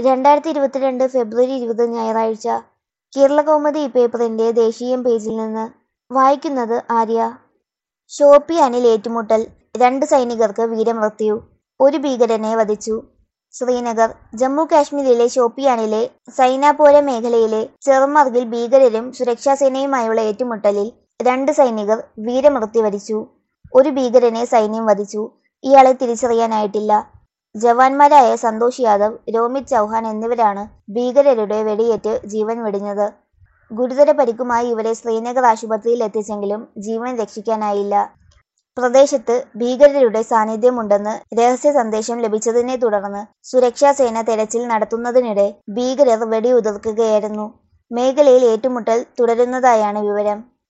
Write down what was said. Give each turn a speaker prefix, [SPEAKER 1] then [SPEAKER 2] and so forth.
[SPEAKER 1] രണ്ടായിരത്തി ഇരുപത്തിരണ്ട് ഫെബ്രുവരി ഇരുപത് ഞായറാഴ്ച കേരളകൗമുദി പേപ്പറിന്റെ ദേശീയം പേജിൽ നിന്ന് വായിക്കുന്നത് ആര്യ ഷോപ്പിയാനിൽ ഏറ്റുമുട്ടൽ രണ്ട് സൈനികർക്ക് വീരമൃത്യു ഒരു ഭീകരനെ വധിച്ചു ശ്രീനഗർ ജമ്മു കാശ്മീരിലെ ഷോപ്പിയാനിലെ സൈനാപോര മേഖലയിലെ ചെറുമർഗിൽ ഭീകരരും സുരക്ഷാസേനയുമായുള്ള ഏറ്റുമുട്ടലിൽ രണ്ട് സൈനികർ വീരമൃത്യു വരിച്ചു ഒരു ഭീകരനെ സൈന്യം വധിച്ചു ഇയാളെ തിരിച്ചറിയാനായിട്ടില്ല ജവാന്മാരായ സന്തോഷ് യാദവ് രോമിത് ചൗഹാൻ എന്നിവരാണ് ഭീകരരുടെ വെടിയേറ്റ് ജീവൻ വെടിഞ്ഞത് ഗുരുതര പരിക്കുമായി ഇവരെ ശ്രീനഗർ ആശുപത്രിയിൽ എത്തിച്ചെങ്കിലും ജീവൻ രക്ഷിക്കാനായില്ല പ്രദേശത്ത് ഭീകരരുടെ സാന്നിധ്യമുണ്ടെന്ന് രഹസ്യ സന്ദേശം ലഭിച്ചതിനെ തുടർന്ന് സുരക്ഷാസേന തെരച്ചിൽ നടത്തുന്നതിനിടെ ഭീകരർ വെടിയുതിർക്കുകയായിരുന്നു മേഖലയിൽ ഏറ്റുമുട്ടൽ തുടരുന്നതായാണ് വിവരം